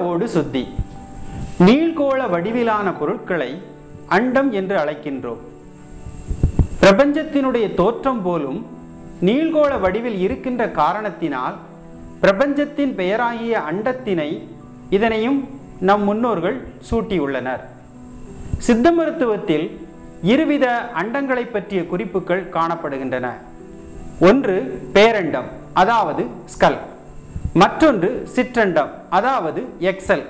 ஓடு சுத்தி நீள்கோள வடிவிலான பொருட்களை அண்டம் என்று அழைக்கின்றோம் பிரபஞ்சத்தினுடைய தோற்றம் போலும் நீள்கோள வடிவில் இருக்கின்ற காரணத்தினால் பிரபஞ்சத்தின் பெயராகிய அண்டத்தினை இதனையும் நம் முன்னோர்கள் சூட்டியுள்ளனர் சித்த மருத்துவத்தில் இருவித அண்டங்களை பற்றிய குறிப்புகள் காணப்படுகின்றன ஒன்று பேரண்டம் அதாவது ஸ்கல் மற்றொன்று சிற்றண்டம் அதாவது எக்ஸல்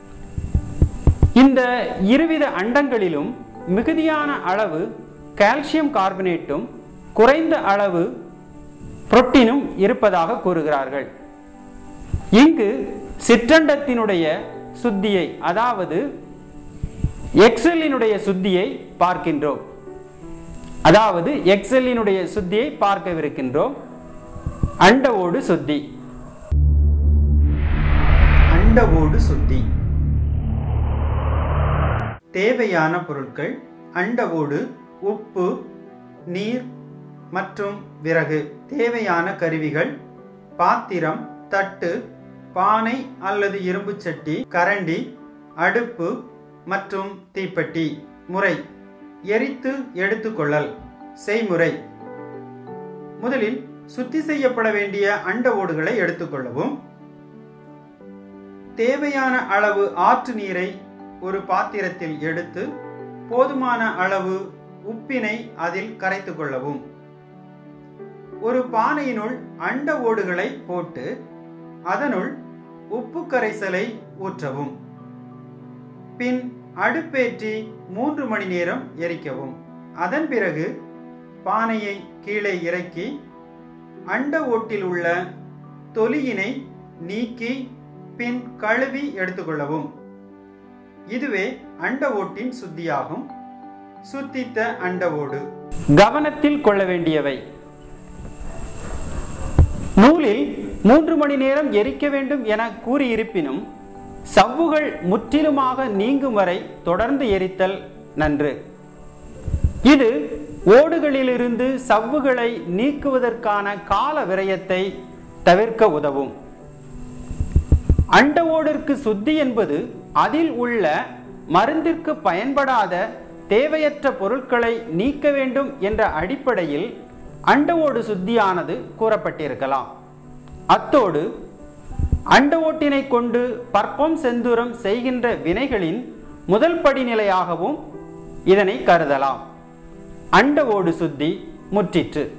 இந்த இருவித அண்டங்களிலும் மிகுதியான அளவு கால்சியம் கார்பனேட்டும் குறைந்த அளவு புரோட்டீனும் இருப்பதாக கூறுகிறார்கள் இங்கு சிற்றண்டத்தினுடைய சுத்தியை அதாவது எக்ஸலினுடைய சுத்தியை பார்க்கின்றோம் அதாவது எக்ஸலினுடைய சுத்தியை பார்க்கவிருக்கின்றோம் அண்டவோடு சுத்தி அண்டவோடு சுத்தி தேவையான பொருட்கள் அண்டவோடு உப்பு நீர் மற்றும் விறகு தேவையான கருவிகள் பாத்திரம் தட்டு பானை அல்லது இரும்பு சட்டி கரண்டி அடுப்பு மற்றும் தீப்பெட்டி முறை எரித்து எடுத்துக்கொள்ளல் செய்முறை முதலில் சுத்தி செய்யப்பட வேண்டிய அண்ட ஓடுகளை எடுத்துக்கொள்ளவும் தேவையான அளவு ஆற்று நீரை ஒரு பாத்திரத்தில் எடுத்து போதுமான அளவு உப்பினை அதில் கரைத்து கொள்ளவும் ஒரு பானையினுள் அண்ட ஓடுகளை போட்டு அதனுள் உப்பு கரைசலை ஊற்றவும் பின் அடுப்பேற்றி மூன்று மணி நேரம் எரிக்கவும் அதன் பிறகு பானையை கீழே இறக்கி அண்ட ஓட்டில் உள்ள தொலியினை நீக்கி பின் கழுவி எடுத்துக்கொள்ளவும் இதுவே அண்ட ஓட்டின் சுத்தியாகும் சுத்தித்த அண்ட ஓடு கவனத்தில் கொள்ள வேண்டியவை நூலில் மூன்று மணி நேரம் எரிக்க வேண்டும் என கூறியிருப்பினும் சவ்வுகள் முற்றிலுமாக நீங்கும் வரை தொடர்ந்து எரித்தல் நன்று இது ஓடுகளிலிருந்து சவ்வுகளை நீக்குவதற்கான கால விரயத்தை தவிர்க்க உதவும் அண்ட ஓடிற்கு சுத்தி என்பது அதில் உள்ள மருந்திற்கு பயன்படாத தேவையற்ற பொருட்களை நீக்க வேண்டும் என்ற அடிப்படையில் அண்ட ஓடு சுத்தியானது கூறப்பட்டிருக்கலாம் அத்தோடு அண்ட ஓட்டினை கொண்டு பற்பம் செந்தூரம் செய்கின்ற வினைகளின் முதல் படிநிலையாகவும் இதனை கருதலாம் அண்ட ஓடு சுத்தி முற்றிற்று